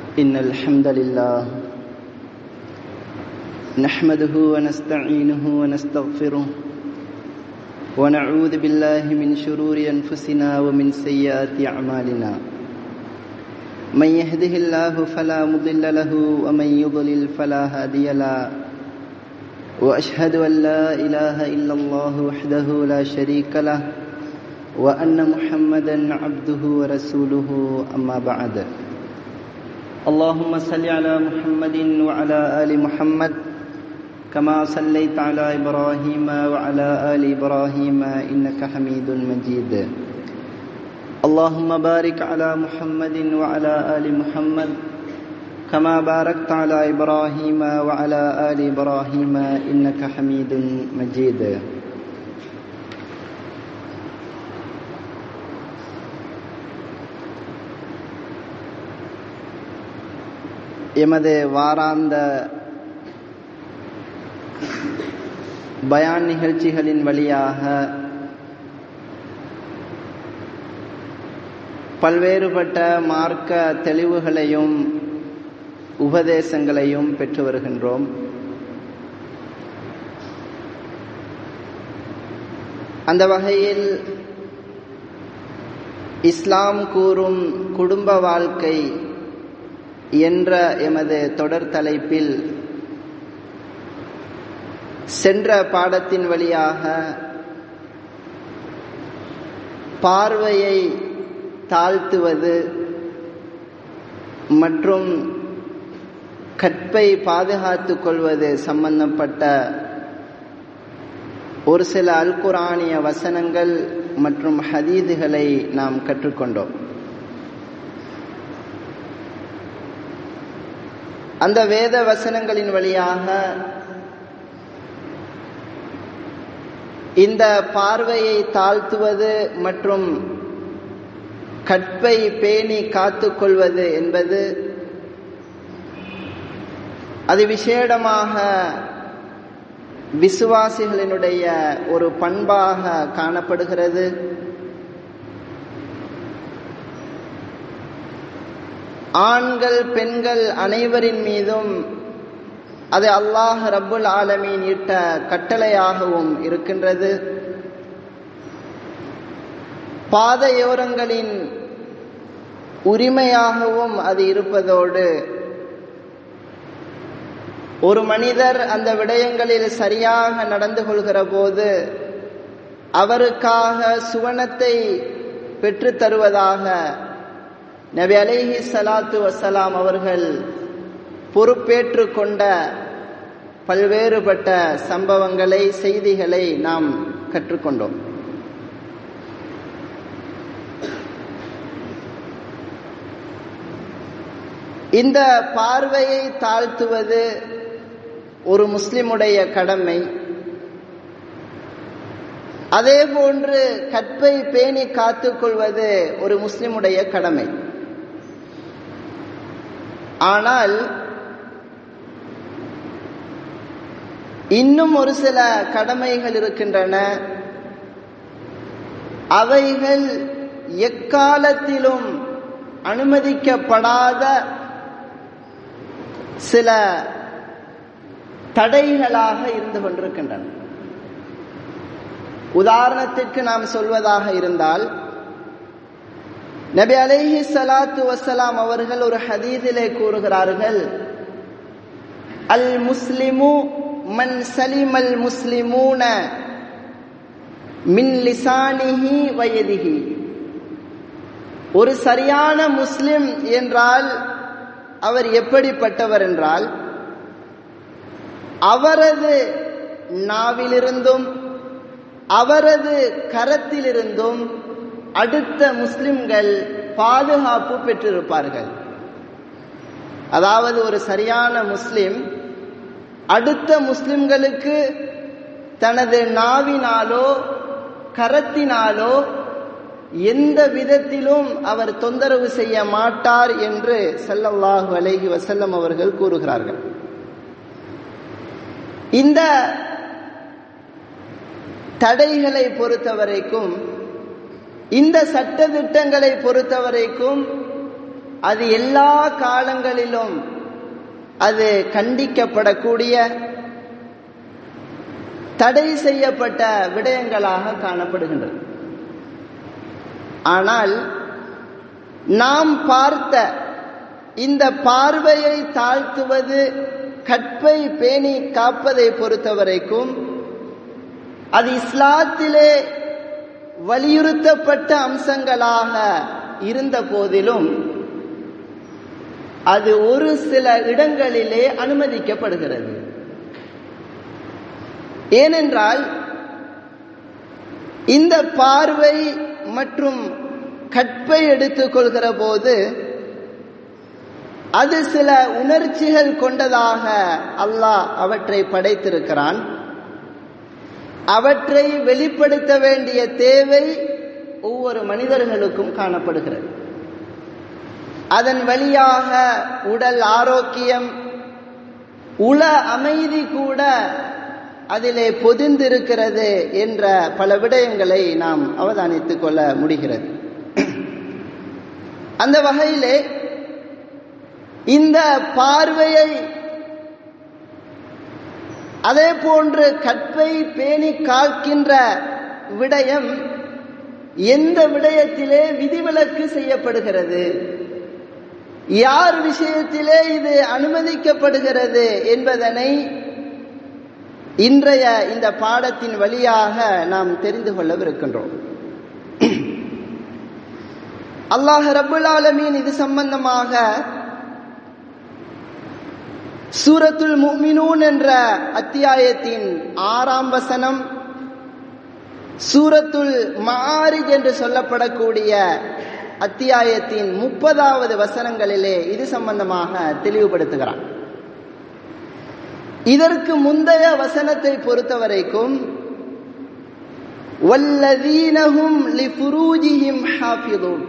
إن الحمد لله نحمده ونستعينه ونستغفره ونعوذ بالله من شرور أنفسنا ومن سيئات أعمالنا من يهده الله فلا مضل له ومن يضلل فلا هادي له وأشهد أن لا إله إلا الله وحده لا شريك له وأن محمدا عبده ورسوله أما بعد اللهم صل على محمد وعلى آل محمد كما صليت على إبراهيم وعلى آل إبراهيم إنك حميد مجيد اللهم بارك على محمد وعلى آل محمد كما باركت على إبراهيم وعلى آل إبراهيم إنك حميد مجيد எமது வாராந்த பயான் நிகழ்ச்சிகளின் வழியாக பல்வேறுபட்ட மார்க்க தெளிவுகளையும் உபதேசங்களையும் பெற்று வருகின்றோம் அந்த வகையில் இஸ்லாம் கூறும் குடும்ப வாழ்க்கை என்ற எமது தொடர் தலைப்பில் சென்ற பாடத்தின் வழியாக பார்வையை தாழ்த்துவது மற்றும் கற்பை பாதுகாத்துக் கொள்வது சம்பந்தப்பட்ட ஒரு சில அல்குரானிய வசனங்கள் மற்றும் ஹதீதுகளை நாம் கற்றுக்கொண்டோம் அந்த வேத வசனங்களின் வழியாக இந்த பார்வையை தாழ்த்துவது மற்றும் கற்பை பேணி காத்துக்கொள்வது என்பது அது விசேடமாக விசுவாசிகளினுடைய ஒரு பண்பாக காணப்படுகிறது ஆண்கள் பெண்கள் அனைவரின் மீதும் அது அல்லாஹ் ரப்புல் ஆலமீன் இட்ட கட்டளையாகவும் இருக்கின்றது பாதையோரங்களின் உரிமையாகவும் அது இருப்பதோடு ஒரு மனிதர் அந்த விடயங்களில் சரியாக நடந்து கொள்கிற போது அவருக்காக சுவனத்தை பெற்று தருவதாக நபி அலைஹி சலாத்து வசலாம் அவர்கள் பொறுப்பேற்று கொண்ட பல்வேறுபட்ட சம்பவங்களை செய்திகளை நாம் கற்றுக்கொண்டோம் இந்த பார்வையை தாழ்த்துவது ஒரு முஸ்லிமுடைய கடமை அதே போன்று கற்பை பேணி காத்துக்கொள்வது ஒரு முஸ்லிமுடைய கடமை ஆனால் இன்னும் ஒரு சில கடமைகள் இருக்கின்றன அவைகள் எக்காலத்திலும் அனுமதிக்கப்படாத சில தடைகளாக இருந்து கொண்டிருக்கின்றன உதாரணத்திற்கு நாம் சொல்வதாக இருந்தால் நபி அலைஹி சலாத்து வசலாம் அவர்கள் ஒரு ஹதீதிலே கூறுகிறார்கள் அல் முஸ்லிமு மன் சலிம் அல் முஸ்லிமூன மின் லிசானிஹி வயதிஹி ஒரு சரியான முஸ்லிம் என்றால் அவர் எப்படிப்பட்டவர் என்றால் அவரது நாவிலிருந்தும் அவரது கரத்திலிருந்தும் அடுத்த முஸ்லிம்கள் பாதுகாப்பு பெற்றிருப்பார்கள் அதாவது ஒரு சரியான முஸ்லிம் அடுத்த முஸ்லிம்களுக்கு தனது நாவினாலோ கரத்தினாலோ எந்த விதத்திலும் அவர் தொந்தரவு செய்ய மாட்டார் என்று சல்லல்லாஹு அலைஹி வசல்லம் அவர்கள் கூறுகிறார்கள் இந்த தடைகளை பொறுத்தவரைக்கும் இந்த சட்ட திட்டங்களை பொறுத்தவரைக்கும் அது எல்லா காலங்களிலும் அது கண்டிக்கப்படக்கூடிய தடை செய்யப்பட்ட விடயங்களாக காணப்படுகின்றது ஆனால் நாம் பார்த்த இந்த பார்வையை தாழ்த்துவது கற்பை பேணி காப்பதை பொறுத்தவரைக்கும் அது இஸ்லாத்திலே வலியுறுத்தப்பட்ட அம்சங்களாக இருந்த போதிலும் அது ஒரு சில இடங்களிலே அனுமதிக்கப்படுகிறது ஏனென்றால் இந்த பார்வை மற்றும் கற்பை எடுத்துக்கொள்கிற போது அது சில உணர்ச்சிகள் கொண்டதாக அல்லாஹ் அவற்றை படைத்திருக்கிறான் அவற்றை வெளிப்படுத்த வேண்டிய தேவை ஒவ்வொரு மனிதர்களுக்கும் காணப்படுகிறது அதன் வழியாக உடல் ஆரோக்கியம் உள அமைதி கூட அதிலே பொதிந்திருக்கிறது என்ற பல விடயங்களை நாம் அவதானித்துக் கொள்ள முடிகிறது அந்த வகையிலே இந்த பார்வையை அதே போன்று கற்பை பேணி காக்கின்ற விடயம் எந்த விடயத்திலே விதிவிலக்கு செய்யப்படுகிறது யார் விஷயத்திலே இது அனுமதிக்கப்படுகிறது என்பதனை இன்றைய இந்த பாடத்தின் வழியாக நாம் தெரிந்து கொள்ளவிருக்கின்றோம் அல்லாஹ் ரபுல் ஆலமீன் இது சம்பந்தமாக சூரத்துல் முக்மினூன் என்ற அத்தியாயத்தின் ஆறாம் வசனம் சூரத்துல் மாரிஜ் என்று சொல்லப்படக்கூடிய அத்தியாயத்தின் முப்பதாவது வசனங்களிலே இது சம்பந்தமாக தெளிவுபடுத்துகிறான் இதற்கு முந்தைய வசனத்தை பொறுத்தவரைக்கும் வல்லதீனஹும் லிஃபுரூஜிஹிம் ஹாஃபிதூன்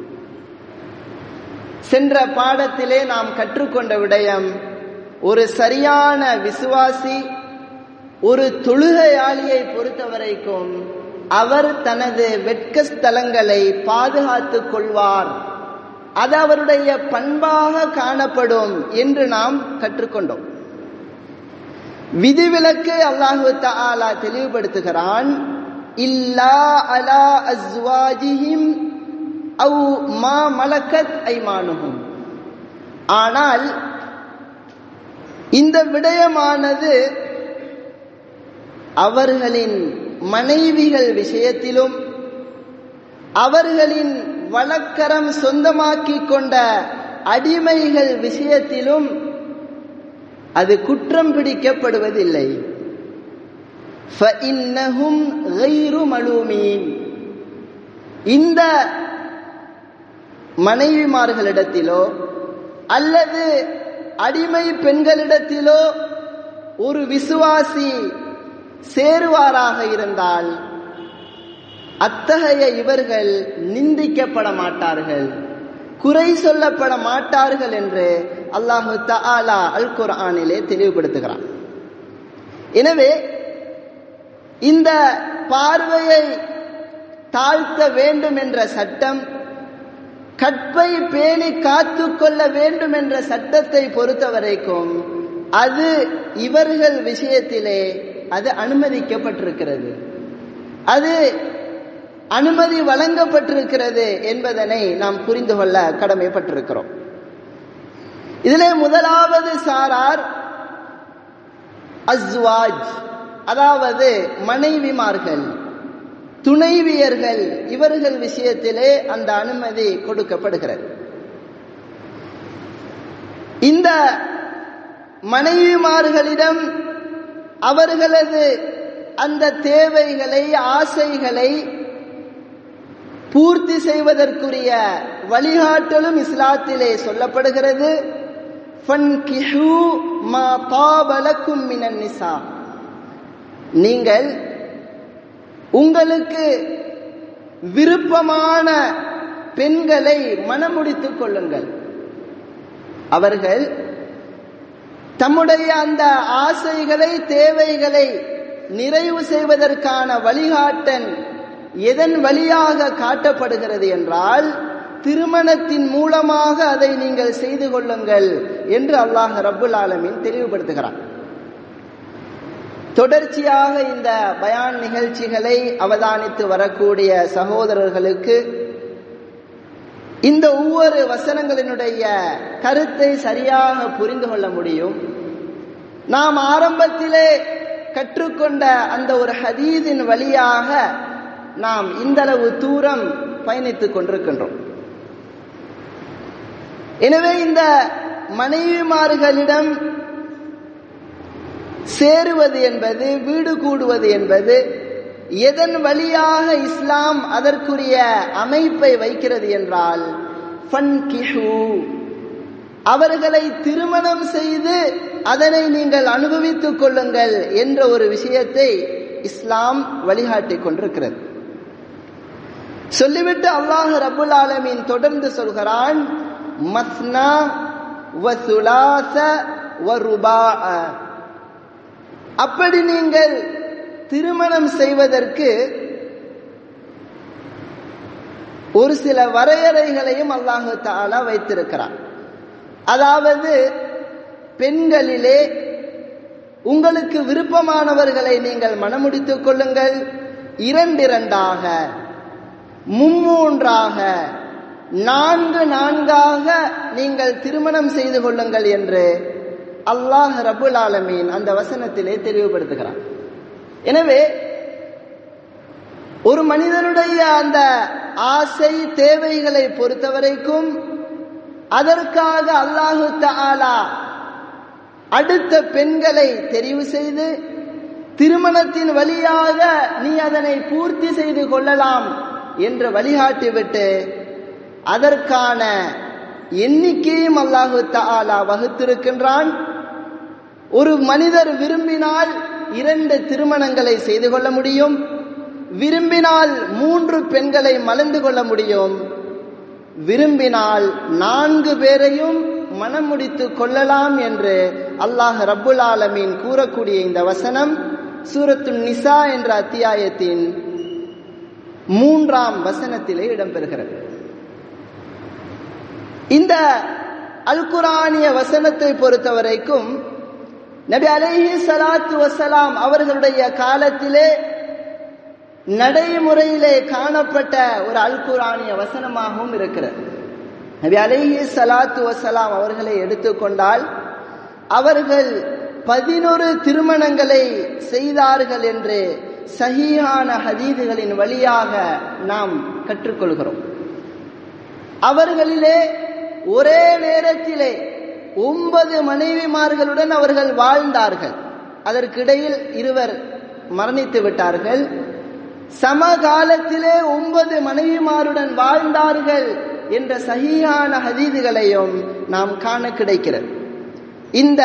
சென்ற பாடத்திலே நாம் கற்றுக்கொண்ட விடயம் ஒரு சரியான விசுவாசி ஒரு தொழுகையாளியை பொறுத்தவரைக்கும் அவர் தனது வெட்க ஸ்தலங்களை பாதுகாத்துக் கொள்வார் அது அவருடைய பண்பாக காணப்படும் என்று நாம் கற்றுக்கொண்டோம் விதிவிலக்கு அல்லாஹு தாலா தெளிவுபடுத்துகிறான் இல்லா அலா அஸ்வாஜிஹிம் அவு மா மலக்கத் ஐமானுகும் ஆனால் இந்த விடயமானது அவர்களின் மனைவிகள் விஷயத்திலும் அவர்களின் வழக்கரம் சொந்தமாக்கிக் கொண்ட அடிமைகள் விஷயத்திலும் அது குற்றம் பிடிக்கப்படுவதில்லை இந்த மனைவிமார்களிடத்திலோ அல்லது அடிமை பெண்களிடத்திலோ ஒரு விசுவாசி சேருவாராக இருந்தால் அத்தகைய இவர்கள் நிந்திக்கப்பட மாட்டார்கள் குறை சொல்லப்பட மாட்டார்கள் என்று அல்லாஹு தஆலா அல் குர்ஆனிலே தெளிவுபடுத்துகிறான் எனவே இந்த பார்வையை தாழ்த்த வேண்டும் என்ற சட்டம் கற்பை பேணி காத்து கொள்ள வேண்டும் என்ற சட்டத்தை பொறுத்தவரைக்கும் அது இவர்கள் விஷயத்திலே அது அனுமதிக்கப்பட்டிருக்கிறது அது அனுமதி வழங்கப்பட்டிருக்கிறது என்பதனை நாம் புரிந்து கொள்ள கடமைப்பட்டிருக்கிறோம் இதிலே முதலாவது சாரார் அஸ்வாஜ் அதாவது மனைவிமார்கள் துணைவியர்கள் இவர்கள் விஷயத்திலே அந்த அனுமதி கொடுக்கப்படுகிறது இந்த மனைவிமார்களிடம் அவர்களது அந்த தேவைகளை ஆசைகளை பூர்த்தி செய்வதற்குரிய வழிகாட்டலும் இஸ்லாத்திலே சொல்லப்படுகிறது நீங்கள் உங்களுக்கு விருப்பமான பெண்களை மனமுடித்துக் கொள்ளுங்கள் அவர்கள் தம்முடைய அந்த ஆசைகளை தேவைகளை நிறைவு செய்வதற்கான வழிகாட்டன் எதன் வழியாக காட்டப்படுகிறது என்றால் திருமணத்தின் மூலமாக அதை நீங்கள் செய்து கொள்ளுங்கள் என்று அல்லாஹ் ரப்புல் ஆலமீன் தெளிவுபடுத்துகிறார் தொடர்ச்சியாக இந்த பயான் நிகழ்ச்சிகளை அவதானித்து வரக்கூடிய சகோதரர்களுக்கு இந்த ஒவ்வொரு வசனங்களினுடைய கருத்தை சரியாக புரிந்து கொள்ள முடியும் நாம் ஆரம்பத்திலே கற்றுக்கொண்ட அந்த ஒரு ஹதீதின் வழியாக நாம் இந்தளவு தூரம் பயணித்துக் கொண்டிருக்கின்றோம் எனவே இந்த மனைவிமார்களிடம் சேருவது என்பது வீடு கூடுவது என்பது எதன் வழியாக இஸ்லாம் அதற்குரிய அமைப்பை வைக்கிறது என்றால் அவர்களை திருமணம் செய்து அதனை நீங்கள் அனுபவித்துக் கொள்ளுங்கள் என்ற ஒரு விஷயத்தை இஸ்லாம் வழிகாட்டிக் கொண்டிருக்கிறது சொல்லிவிட்டு அல்லாஹ் ரபுல் ஆலமீன் தொடர்ந்து சொல்கிறான் மஸ்னா வசுலாச வருபா அப்படி நீங்கள் திருமணம் செய்வதற்கு ஒரு சில வரையறைகளையும் அல்லாஹு தாலா வைத்திருக்கிறார் அதாவது பெண்களிலே உங்களுக்கு விருப்பமானவர்களை நீங்கள் மனமுடித்துக் கொள்ளுங்கள் இரண்டிரண்டாக மும்மூன்றாக நான்கு நான்காக நீங்கள் திருமணம் செய்து கொள்ளுங்கள் என்று அல்லாஹ் ரபுல் ஆலமீன் அந்த வசனத்திலே தெளிவுபடுத்துகிறார் எனவே ஒரு மனிதனுடைய அந்த ஆசை தேவைகளை பொறுத்தவரைக்கும் அதற்காக அல்லாஹு தாலா அடுத்த பெண்களை தெரிவு செய்து திருமணத்தின் வழியாக நீ அதனை பூர்த்தி செய்து கொள்ளலாம் என்று வழிகாட்டிவிட்டு அதற்கான எண்ணிக்கையும் அல்லாஹு தாலா வகுத்திருக்கின்றான் ஒரு மனிதர் விரும்பினால் இரண்டு திருமணங்களை செய்து கொள்ள முடியும் விரும்பினால் மூன்று பெண்களை மலர்ந்து கொள்ள முடியும் விரும்பினால் நான்கு பேரையும் மனம் முடித்து கொள்ளலாம் என்று அல்லாஹ் ரப்புல் ஆலமீன் கூறக்கூடிய இந்த வசனம் சூரத்து நிசா என்ற அத்தியாயத்தின் மூன்றாம் வசனத்திலே இடம்பெறுகிறது இந்த அல் குரானிய வசனத்தை பொறுத்தவரைக்கும் நபி அலைஹி சலாத்து வசலாம் அவர்களுடைய காலத்திலே நடைமுறையிலே காணப்பட்ட ஒரு அல் குரானிய வசனமாகவும் இருக்கிறது நபி அலைஹி சலாத்து வசலாம் அவர்களை எடுத்துக்கொண்டால் அவர்கள் பதினொரு திருமணங்களை செய்தார்கள் என்று சஹீஹான ஹதீதுகளின் வழியாக நாம் கற்றுக்கொள்கிறோம் அவர்களிலே ஒரே நேரத்திலே ஒன்பது மனைவிமார்களுடன் அவர்கள் வாழ்ந்தார்கள் அதற்கிடையில் இருவர் மரணித்து விட்டார்கள் சமகாலத்திலே ஒன்பது மனைவிமாருடன் வாழ்ந்தார்கள் என்ற சகியான ஹதீதுகளையும் நாம் காண கிடைக்கிறது இந்த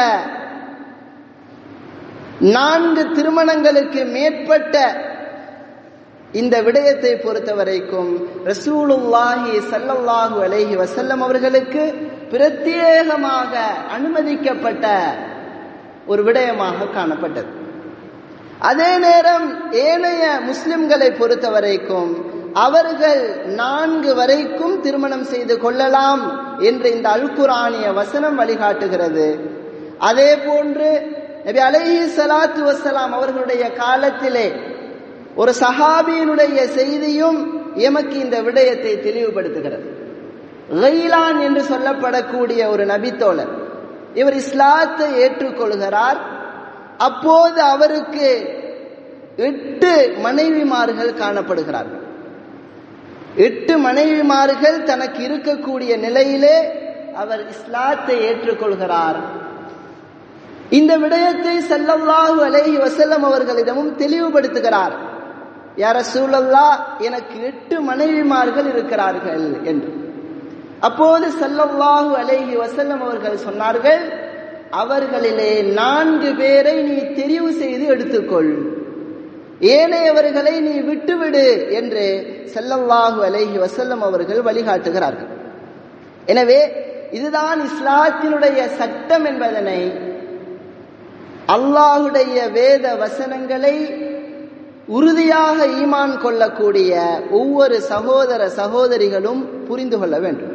நான்கு திருமணங்களுக்கு மேற்பட்ட இந்த விடயத்தை பொறுத்தவரைக்கும் ரசூலுல்லாஹி சல்லல்லாஹு அலைஹி வசல்லம் அவர்களுக்கு பிரத்யேகமாக அனுமதிக்கப்பட்ட ஒரு விடயமாக காணப்பட்டது அதே நேரம் ஏனைய முஸ்லிம்களை பொறுத்தவரைக்கும் அவர்கள் நான்கு வரைக்கும் திருமணம் செய்து கொள்ளலாம் என்று இந்த அல்குரானிய வசனம் வழிகாட்டுகிறது அதே போன்று நபி அலைஹி சலாத்து வசலாம் அவர்களுடைய காலத்திலே ஒரு சஹாபியினுடைய செய்தியும் எமக்கு இந்த விடயத்தை தெளிவுபடுத்துகிறது கைலான் என்று சொல்லப்படக்கூடிய ஒரு நபித்தோழர் இவர் இஸ்லாத்தை ஏற்றுக்கொள்கிறார் அப்போது அவருக்கு எட்டு மனைவிமார்கள் காணப்படுகிறார்கள் எட்டு மனைவிமார்கள் தனக்கு இருக்கக்கூடிய நிலையிலே அவர் இஸ்லாத்தை ஏற்றுக்கொள்கிறார் இந்த விடயத்தை செல்லல்லாஹு அலைஹி வசல்லம் அவர்களிடமும் தெளிவுபடுத்துகிறார் யார சூழல்லா எனக்கு எட்டு மனைவிமார்கள் இருக்கிறார்கள் என்று அப்போது சல்லல்லாஹு அலைஹி வசல்லம் அவர்கள் சொன்னார்கள் அவர்களிலே நான்கு பேரை நீ தெரிவு செய்து எடுத்துக்கொள் ஏனையவர்களை நீ விட்டுவிடு என்று செல்லல்லாஹு அலைஹி வசல்லம் அவர்கள் வழிகாட்டுகிறார்கள் எனவே இதுதான் இஸ்லாத்தினுடைய சட்டம் என்பதனை அல்லாஹுடைய வேத வசனங்களை உறுதியாக ஈமான் கொள்ளக்கூடிய ஒவ்வொரு சகோதர சகோதரிகளும் புரிந்து கொள்ள வேண்டும்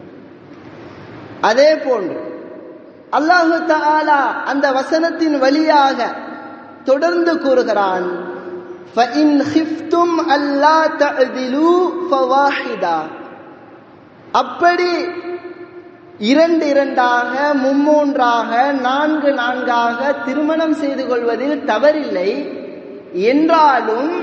அதே போன்று அல்லாஹு தாலா அந்த வசனத்தின் வழியாக தொடர்ந்து கூறுகிறான் فَإِنْ خِفْتُمْ أَلَّا تَعْدِلُوا فَوَاحِدًا அப்படி இரண்டு இரண்டாக மும்மூன்றாக நான்கு நான்காக திருமணம் செய்து கொள்வதில் தவறில்லை என்றாலும்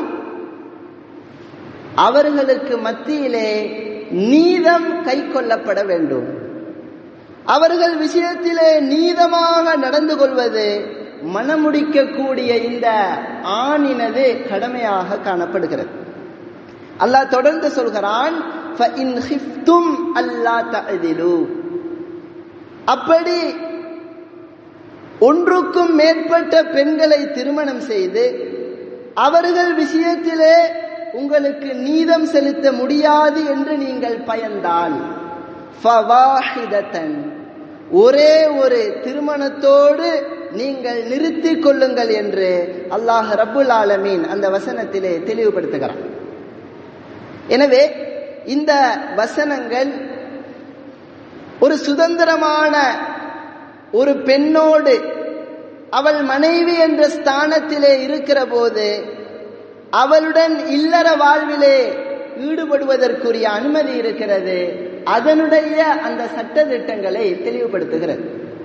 அவர்களுக்கு மத்தியிலே நீதம் கை கொள்ளப்பட வேண்டும் அவர்கள் விஷயத்திலே நீதமாக நடந்து கொள்வது மனமுடிக்கக்கூடிய இந்த ஆணினது கடமையாக காணப்படுகிறது அல்லாஹ் தொடர்ந்து சொல்கிறான் فَإِنْ خِفْتُمْ أَلَّا تَعْدِلُوا அப்படி ஒன்றுக்கும் மேற்பட்ட பெண்களை திருமணம் செய்து அவர்கள் விஷயத்திலே உங்களுக்கு நீதம் செலுத்த முடியாது என்று நீங்கள் பயந்தால் ஃபவாஹிதத்தன் ஒரே ஒரு திருமணத்தோடு நீங்கள் நிறுத்திக் கொள்ளுங்கள் என்று அல்லாஹ் ரப்புல் ஆலமீன் அந்த வசனத்திலே தெளிவுபடுத்துகிறான் எனவே இந்த வசனங்கள் ஒரு சுதந்திரமான ஒரு பெண்ணோடு அவள் மனைவி என்ற ஸ்தானத்திலே இருக்கிற போது அவளுடன் இல்லற வாழ்விலே ஈடுபடுவதற்குரிய அனுமதி இருக்கிறது அதனுடைய அந்த சட்ட திட்டங்களை தெளிவுபடுத்துகிறது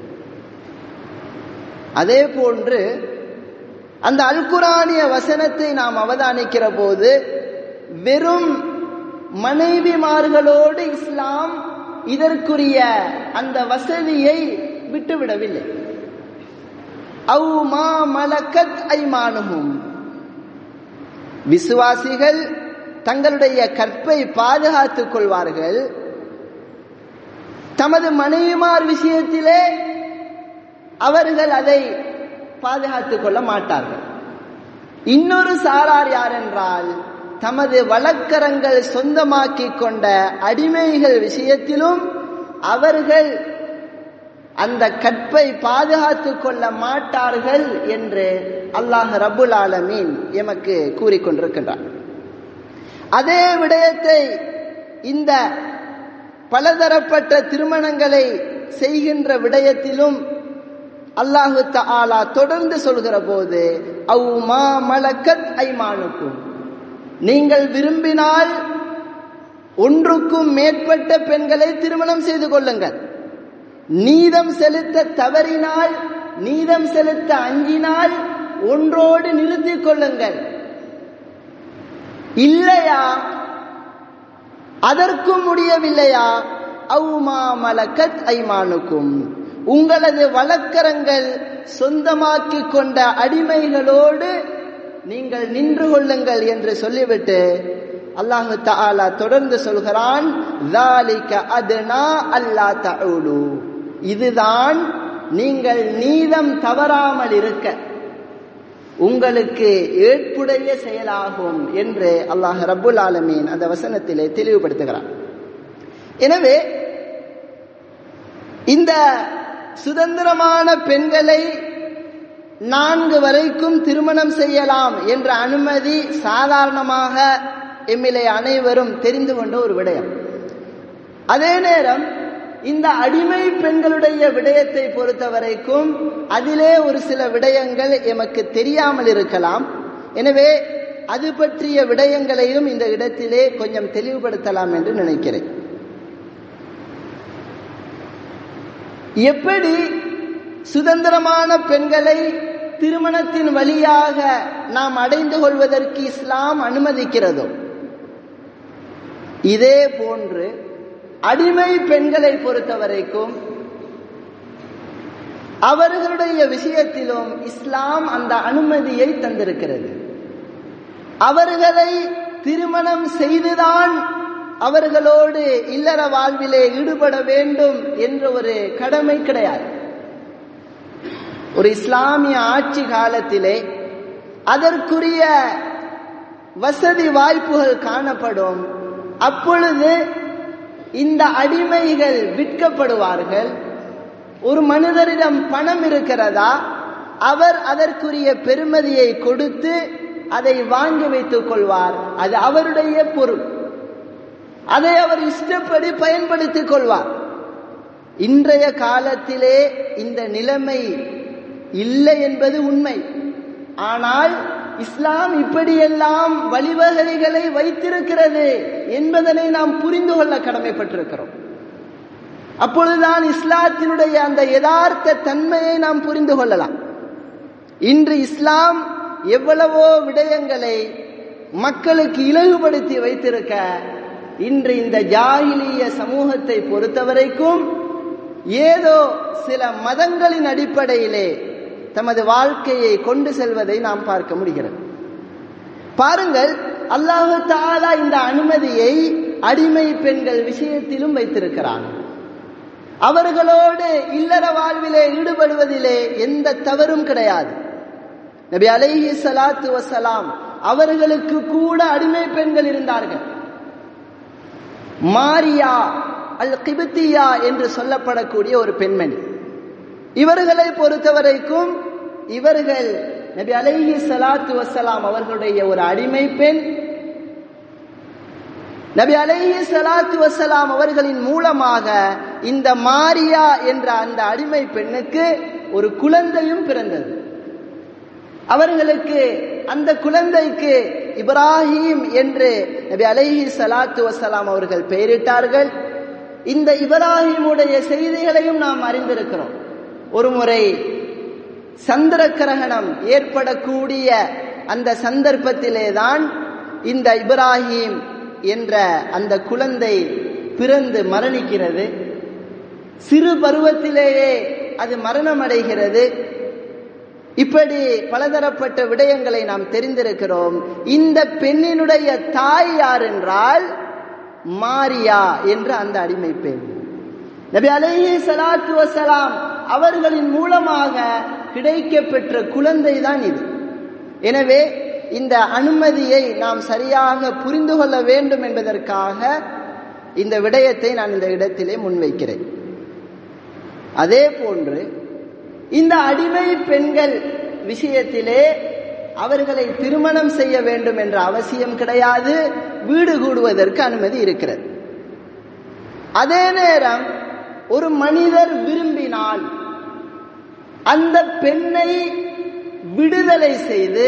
அதே போன்று அந்த அல்குரானிய வசனத்தை நாம் அவதானிக்கிற போது வெறும் மனைவிமார்களோடு இஸ்லாம் இதற்குரிய அந்த வசதியை விட்டுவிடவில்லை அவு மா மலக்கத் ஐமானுகும் விசுவாசிகள் தங்களுடைய கற்பை பாதுகாத்துக் கொள்வார்கள் தமது மனைவிமார் விஷயத்திலே அவர்கள் அதை பாதுகாத்துக் கொள்ள மாட்டார்கள் இன்னொரு சாரார் யார் என்றால் தமது வழக்கரங்கள் சொந்தமாக்கிக் கொண்ட அடிமைகள் விஷயத்திலும் அவர்கள் அந்த கற்பை பாதுகாத்துக் கொள்ள மாட்டார்கள் என்று அல்லாஹ் ரபுல் ஆலமீன் எமக்கு கூறிக்கொண்டிருக்கின்றார் அதே விடயத்தை இந்த பலதரப்பட்ட திருமணங்களை செய்கின்ற விடயத்திலும் அல்லாஹு தஆலா தொடர்ந்து சொல்கிற போது அவு மா மலக்கத் ஐமானுக்கும் நீங்கள் விரும்பினால் ஒன்றுக்கும் மேற்பட்ட பெண்களை திருமணம் செய்து கொள்ளுங்கள் நீதம் செலுத்த தவறினால் நீதம் செலுத்த அஞ்சினால் ஒன்றோடு நிறுத்திக் கொள்ளுங்கள் இல்லையா அதற்கும் முடியவில்லையா அவுமா மலக்கத் ஐமானுக்கும் உங்களது வழக்கரங்கள் சொந்தமாக்கிக் கொண்ட அடிமைகளோடு நீங்கள் நின்று கொள்ளுங்கள் என்று சொல்லிவிட்டு அல்லாஹு தஆலா தொடர்ந்து சொல்கிறான் ذَلِكَ أَدْنَى أَلَّا تَعُولُوا இதுதான் நீங்கள் நீதம் தவறாமல் இருக்க உங்களுக்கு ஏற்புடைய செயலாகும் என்று அல்லாஹ் ரப்புல் ஆலமீன் அந்த வசனத்திலே தெளிவுபடுத்துகிறார் எனவே இந்த சுதந்திரமான பெண்களை நான்கு வரைக்கும் திருமணம் செய்யலாம் என்ற அனுமதி சாதாரணமாக எம்மிலே அனைவரும் தெரிந்து கொண்ட ஒரு விடயம் அதே நேரம் இந்த அடிமை பெண்களுடைய விடயத்தை பொறுத்த வரைக்கும் அதிலே ஒரு சில விடயங்கள் எமக்கு தெரியாமல் இருக்கலாம் எனவே அது பற்றிய விடயங்களையும் இந்த இடத்திலே கொஞ்சம் தெளிவுபடுத்தலாம் என்று நினைக்கிறேன் எப்படி சுதந்திரமான பெண்களை திருமணத்தின் வழியாக நாம் அடைந்து கொள்வதற்கு இஸ்லாம் அனுமதிக்கிறதோ இதே போன்று அடிமை பெண்களை பொறுத்தவரைக்கும் அவர்களுடைய விஷயத்திலும் இஸ்லாம் அந்த அனுமதியை தந்திருக்கிறது அவர்களை திருமணம் செய்துதான் அவர்களோடு இல்லற வாழ்விலே ஈடுபட வேண்டும் என்ற ஒரு கடமை கிடையாது ஒரு இஸ்லாமிய ஆட்சி காலத்திலே அதற்குரிய வசதி வாய்ப்புகள் காணப்படும் அப்பொழுது இந்த அடிமைகள் விற்கப்படுவார்கள் ஒரு மனிதரிடம் பணம் இருக்கிறதா அவர் அதற்குரிய பெருமதியை கொடுத்து அதை வாங்கி வைத்துக் கொள்வார் அது அவருடைய பொருள் அதை அவர் இஷ்டப்படி பயன்படுத்திக் கொள்வார் இன்றைய காலத்திலே இந்த நிலைமை இல்லை என்பது உண்மை ஆனால் இஸ்லாம் இப்படியெல்லாம் வழிவகைகளை வைத்திருக்கிறது என்பதனை நாம் புரிந்து கொள்ள கடமைப்பட்டிருக்கிறோம் அப்பொழுதுதான் இஸ்லாத்தினுடைய அந்த யதார்த்த தன்மையை நாம் புரிந்து கொள்ளலாம் இன்று இஸ்லாம் எவ்வளவோ விடயங்களை மக்களுக்கு இலகுபடுத்தி வைத்திருக்க இன்று இந்த ஜாகிலிய சமூகத்தை பொறுத்தவரைக்கும் ஏதோ சில மதங்களின் அடிப்படையிலே தமது வாழ்க்கையை கொண்டு செல்வதை நாம் பார்க்க முடிகிறது பாருங்கள் அல்லாஹு தாலா இந்த அனுமதியை அடிமை பெண்கள் விஷயத்திலும் வைத்திருக்கிறான் அவர்களோடு இல்லற வாழ்விலே ஈடுபடுவதிலே எந்த தவறும் கிடையாது நபி அலைஹி சலாத்து வசலாம் அவர்களுக்கு கூட அடிமை பெண்கள் இருந்தார்கள் மாரியா அல் கிபித்தியா என்று சொல்லப்படக்கூடிய ஒரு பெண்மணி இவர்களை பொறுத்தவரைக்கும் இவர்கள் நபி அலைஹி சலாத்து வசலாம் அவர்களுடைய ஒரு அடிமை பெண் நபி அலைஹி சலாத்து வசலாம் அவர்களின் மூலமாக இந்த மாரியா என்ற அந்த அடிமை பெண்ணுக்கு ஒரு குழந்தையும் பிறந்தது அவர்களுக்கு அந்த குழந்தைக்கு இப்ராஹிம் என்று நபி அலைஹி சலாத்து வசலாம் அவர்கள் பெயரிட்டார்கள் இந்த இப்ராஹிமுடைய செய்திகளையும் நாம் அறிந்திருக்கிறோம் ஒரு முறை சந்திர கிரகணம் ஏற்படக்கூடிய அந்த சந்தர்ப்பத்திலே தான் இந்த இப்ராஹிம் என்ற அந்த குழந்தை பிறந்து மரணிக்கிறது சிறு பருவத்திலேயே அது மரணம் அடைகிறது இப்படி பலதரப்பட்ட விடயங்களை நாம் தெரிந்திருக்கிறோம் இந்த பெண்ணினுடைய தாய் யார் என்றால் மாரியா என்ற அந்த அடிமை பெண் நபி அலைஹி சலாத்து வசலாம் அவர்களின் மூலமாக கிடைக்க பெற்ற குழந்தை தான் இது எனவே இந்த அனுமதியை நாம் சரியாக புரிந்து கொள்ள வேண்டும் என்பதற்காக இந்த விடயத்தை நான் இந்த இடத்திலே முன்வைக்கிறேன் அதே போன்று இந்த அடிமை பெண்கள் விஷயத்திலே அவர்களை திருமணம் செய்ய வேண்டும் என்ற அவசியம் கிடையாது வீடு கூடுவதற்கு அனுமதி இருக்கிறது அதே நேரம் ஒரு மனிதர் விரும்பினால் அந்த பெண்ணை விடுதலை செய்து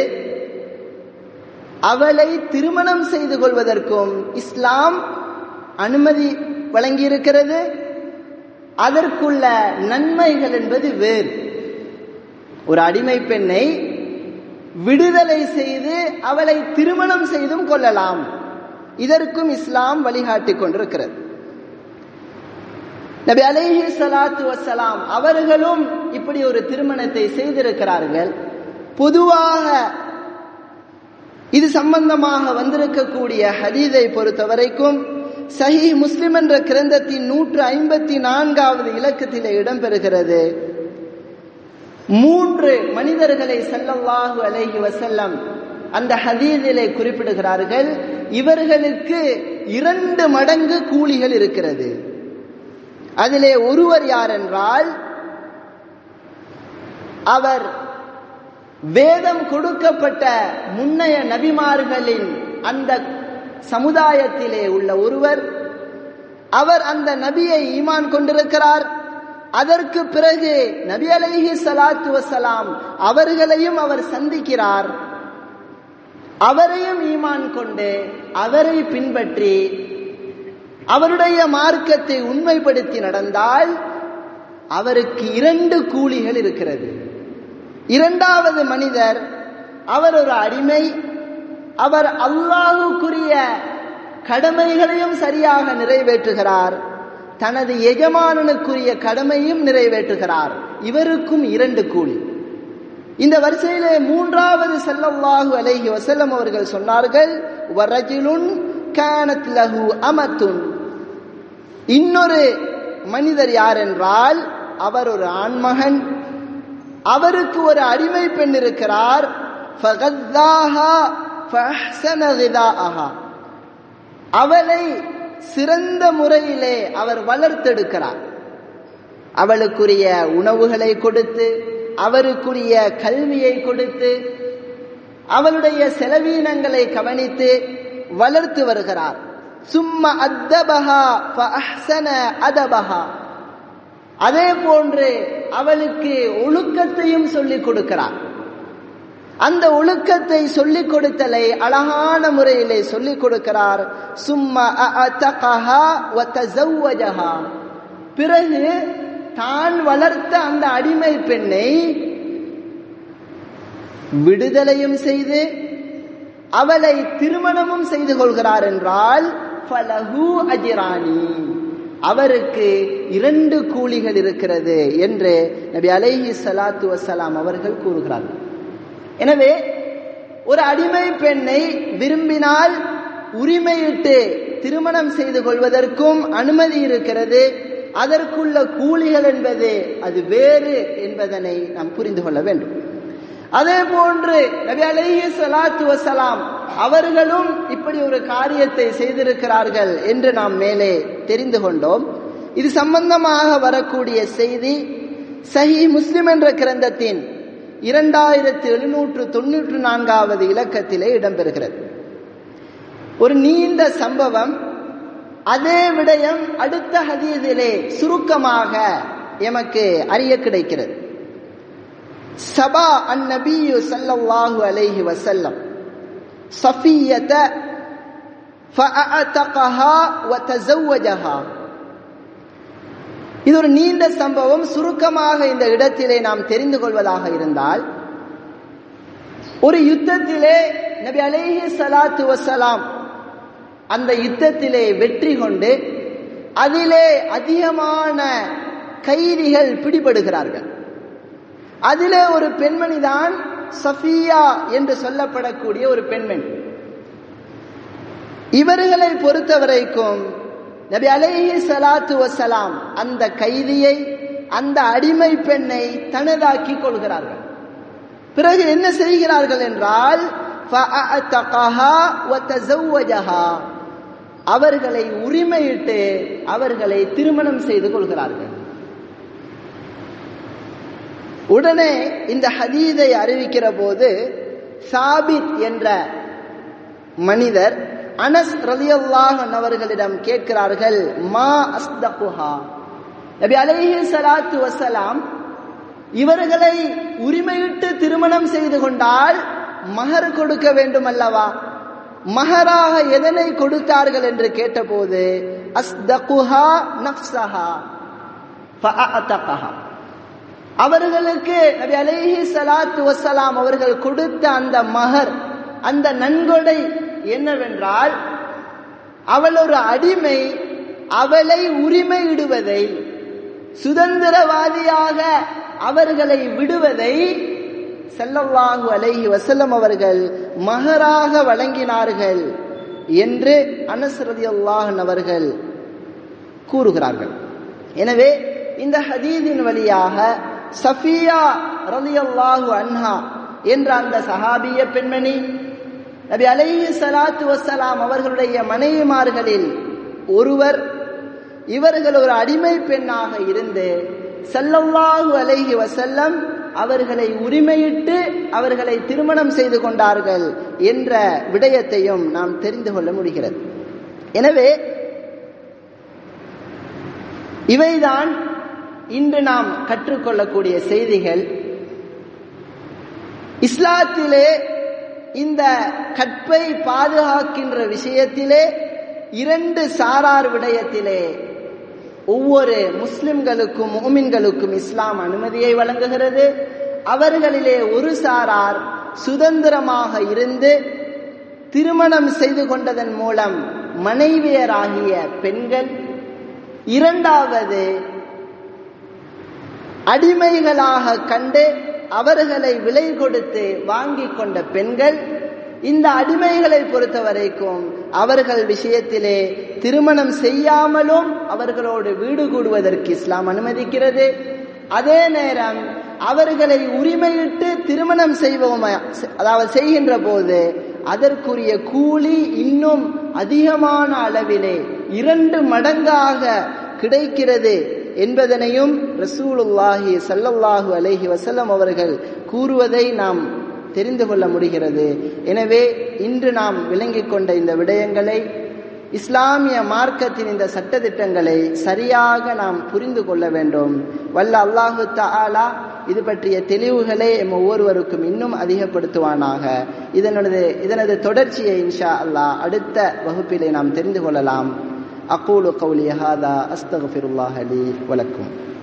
அவளை திருமணம் செய்து கொள்வதற்கும் இஸ்லாம் அனுமதி வழங்கியிருக்கிறது அதற்குள்ள நன்மைகள் என்பது வேறு ஒரு அடிமை பெண்ணை விடுதலை செய்து அவளை திருமணம் செய்தும் கொள்ளலாம் இதற்கும் இஸ்லாம் வழிகாட்டி கொண்டிருக்கிறது நபி அலைஹி சலாத்து வசலாம் அவர்களும் இப்படி ஒரு திருமணத்தை செய்திருக்கிறார்கள் பொதுவாக இது சம்பந்தமாக வந்திருக்கக்கூடிய ஹதீதை பொறுத்த வரைக்கும் சஹி முஸ்லிம் என்ற கிரந்தத்தின் நூற்று ஐம்பத்தி நான்காவது இலக்கத்திலே இடம்பெறுகிறது மூன்று மனிதர்களை செல்லல்லாஹு அலைஹி வசல்லம் அந்த ஹதீதிலே குறிப்பிடுகிறார்கள் இவர்களுக்கு இரண்டு மடங்கு கூலிகள் இருக்கிறது அதிலே ஒருவர் யார் என்றால் அவர் வேதம் கொடுக்கப்பட்ட முன்னைய நபிமார்களின் அந்த சமுதாயத்திலே உள்ள ஒருவர் அவர் அந்த நபியை ஈமான் கொண்டிருக்கிறார் அதற்கு பிறகு நபி அலைஹி சலாத்து வசலாம் அவர்களையும் அவர் சந்திக்கிறார் அவரையும் ஈமான் கொண்டு அவரை பின்பற்றி அவருடைய மார்க்கத்தை உண்மைப்படுத்தி நடந்தால் அவருக்கு இரண்டு கூலிகள் இருக்கிறது இரண்டாவது மனிதர் அவர் ஒரு அடிமை அவர் அல்லாஹுக்குரிய கடமைகளையும் சரியாக நிறைவேற்றுகிறார் தனது எஜமானனுக்குரிய கடமையும் நிறைவேற்றுகிறார் இவருக்கும் இரண்டு கூலி இந்த வரிசையிலே மூன்றாவது செல்லல்லாஹு அலைஹி வசல்லம் அவர்கள் சொன்னார்கள் வரஜிலுன் கானத் லஹு அமத்துன் இன்னொரு மனிதர் யார் என்றால் அவர் ஒரு ஆண்மகன் அவருக்கு ஒரு அடிமை பெண் இருக்கிறார் அவளை சிறந்த முறையிலே அவர் வளர்த்தெடுக்கிறார் அவளுக்குரிய உணவுகளை கொடுத்து அவருக்குரிய கல்வியை கொடுத்து அவளுடைய செலவீனங்களை கவனித்து வளர்த்து வருகிறார் சும்மா அத்தபஹா ஃபஅஹ்ஸன அதபஹா அதே போன்று அவளுக்கு ஒழுக்கத்தையும் சொல்லிக் கொடுக்கிறார் அந்த ஒழுக்கத்தை சொல்லிக் கொடுத்தலை அழகான முறையிலே சொல்லிக் கொடுக்கிறார் சும்மா அஅதகஹா வதஸவ்வஜஹா பிறகு தான் வளர்த்த அந்த அடிமை பெண்ணை விடுதலையும் செய்து அவளை திருமணமும் செய்து கொள்கிறார் என்றால் ஃபலஹு அஜிரானி அவருக்கு இரண்டு கூலிகள் இருக்கிறது என்று நபி அலைஹி ஸலாத்து வஸலாம் அவர்கள் கூறுகிறார்கள் எனவே ஒரு அடிமை பெண்ணை விரும்பினால் உரிமையிட்டு திருமணம் செய்து கொள்வதற்கும் அனுமதி இருக்கிறது அதற்குள்ள கூலிகள் என்பது அது வேறு என்பதனை நாம் புரிந்து கொள்ள வேண்டும் அதே போன்று நபி அலைஹி ஸலாத்து வஸலாம் அவர்களும் இப்படி ஒரு காரியத்தை செய்திருக்கிறார்கள் என்று நாம் மேலே தெரிந்து கொண்டோம் இது சம்பந்தமாக வரக்கூடிய செய்தி சஹி முஸ்லிம் என்ற கிரந்தத்தின் இரண்டாயிரத்தி எழுநூற்று தொன்னூற்று நான்காவது இலக்கத்திலே இடம்பெறுகிறது ஒரு நீண்ட சம்பவம் அதே விடயம் அடுத்த ஹதீதிலே சுருக்கமாக எமக்கு அறிய கிடைக்கிறது சபா அன் நபியு சல்லல்லாஹு அலைஹி வசல்லம் சஃபியத فأعتقها وتزوجها இது ஒரு நீண்ட சம்பவம் சுருக்கமாக இந்த இடத்திலே நாம் தெரிந்து கொள்வதாக இருந்தால் ஒரு யுத்தத்திலே நபி அலேஹி சலாத்து வசலாம் அந்த யுத்தத்திலே வெற்றி கொண்டு அதிலே அதிகமான கைதிகள் பிடிபடுகிறார்கள் அதிலே ஒரு பெண்மணி தான் சஃபியா என்று சொல்லப்படக்கூடிய ஒரு பெண்மணி இவர்களை பொறுத்தவரைக்கும் நபி அலைஹி சலாத்து வசலாம் அந்த கைதியை அந்த அடிமை பெண்ணை தனதாக்கி கொள்கிறார்கள் பிறகு என்ன செய்கிறார்கள் என்றால் அவர்களை உரிமையிட்டு அவர்களை திருமணம் செய்து கொள்கிறார்கள் உடனே இந்த ஹதீதை அறிவிக்கிற போது சாபித் என்ற மனிதர் அனஸ் ரலியல்லாஹன் அவர்களிடம் கேட்கிறார்கள் மா அஸ்தகுஹா நபி அலைஹி ஸலாத்து வஸலாம் இவர்களை உரிமையிட்டு திருமணம் செய்து கொண்டால் மகர் கொடுக்க வேண்டும் அல்லவா மகராக எதனை கொடுத்தார்கள் என்று கேட்டபோது அஸ்தகுஹா நஃப்ஸஹா ஃபஅஅதகஹா அவர்களுக்கு நபி அலைஹி ஸலாத்து வஸலாம் அவர்கள் கொடுத்த அந்த மகர் அந்த நன்கொடை என்னவென்றால் அவள் ஒரு அடிமை அவளை உரிமையிடுவதை சுதந்திரவாதியாக அவர்களை விடுவதை செல்லவாகு அலைஹி வசல்லம் அவர்கள் மகராக வழங்கினார்கள் என்று அனஸ்ரதி அல்லாஹன் அவர்கள் கூறுகிறார்கள் எனவே இந்த ஹதீதின் வழியாக சஃபியா ரலியல்லாஹு அன்ஹா என்ற அந்த சஹாபிய பெண்மணி நபி அலைஹி சலாத்து வசலாம் அவர்களுடைய மனைவிமார்களில் ஒருவர் இவர்கள் ஒரு அடிமை பெண்ணாக இருந்து சல்லல்லாஹு அலைஹி வசல்லம் அவர்களை உரிமையிட்டு அவர்களை திருமணம் செய்து கொண்டார்கள் என்ற விடயத்தையும் நாம் தெரிந்து கொள்ள முடிகிறது எனவே இவைதான் இன்று நாம் கற்றுக்கொள்ளக்கூடிய செய்திகள் இஸ்லாத்திலே இந்த கற்பை பாதுகாக்கின்ற விஷயத்திலே இரண்டு சாரார் விடயத்திலே ஒவ்வொரு முஸ்லிம்களுக்கும் மோமின்களுக்கும் இஸ்லாம் அனுமதியை வழங்குகிறது அவர்களிலே ஒரு சாரார் சுதந்திரமாக இருந்து திருமணம் செய்து கொண்டதன் மூலம் மனைவியராகிய பெண்கள் இரண்டாவது அடிமைகளாக கண்டு அவர்களை விலை கொடுத்து வாங்கி கொண்ட பெண்கள் இந்த அடிமைகளை பொறுத்த வரைக்கும் அவர்கள் விஷயத்திலே திருமணம் செய்யாமலும் அவர்களோடு வீடு கூடுவதற்கு இஸ்லாம் அனுமதிக்கிறது அதே நேரம் அவர்களை உரிமையிட்டு திருமணம் செய்வோம் அதாவது செய்கின்ற போது அதற்குரிய கூலி இன்னும் அதிகமான அளவிலே இரண்டு மடங்காக கிடைக்கிறது என்பதனையும் ரசூலுல்லாஹி சல்லல்லாஹு அலைஹி வசல்லம் அவர்கள் கூறுவதை நாம் தெரிந்து கொள்ள முடிகிறது எனவே இன்று நாம் விளங்கிக் கொண்ட இந்த விடயங்களை இஸ்லாமிய மார்க்கத்தின் இந்த சட்டத்திட்டங்களை சரியாக நாம் புரிந்து கொள்ள வேண்டும் வல்ல அல்லாஹு தஆலா இது பற்றிய தெளிவுகளை எம் ஒவ்வொருவருக்கும் இன்னும் அதிகப்படுத்துவானாக இதனது இதனது தொடர்ச்சியை இன்ஷா அல்லாஹ் அடுத்த வகுப்பிலே நாம் தெரிந்து கொள்ளலாம் அக்கூலு கௌலி ஹாதா அஸ்தகுஃபிருல்லாஹ் லி வலக்கும்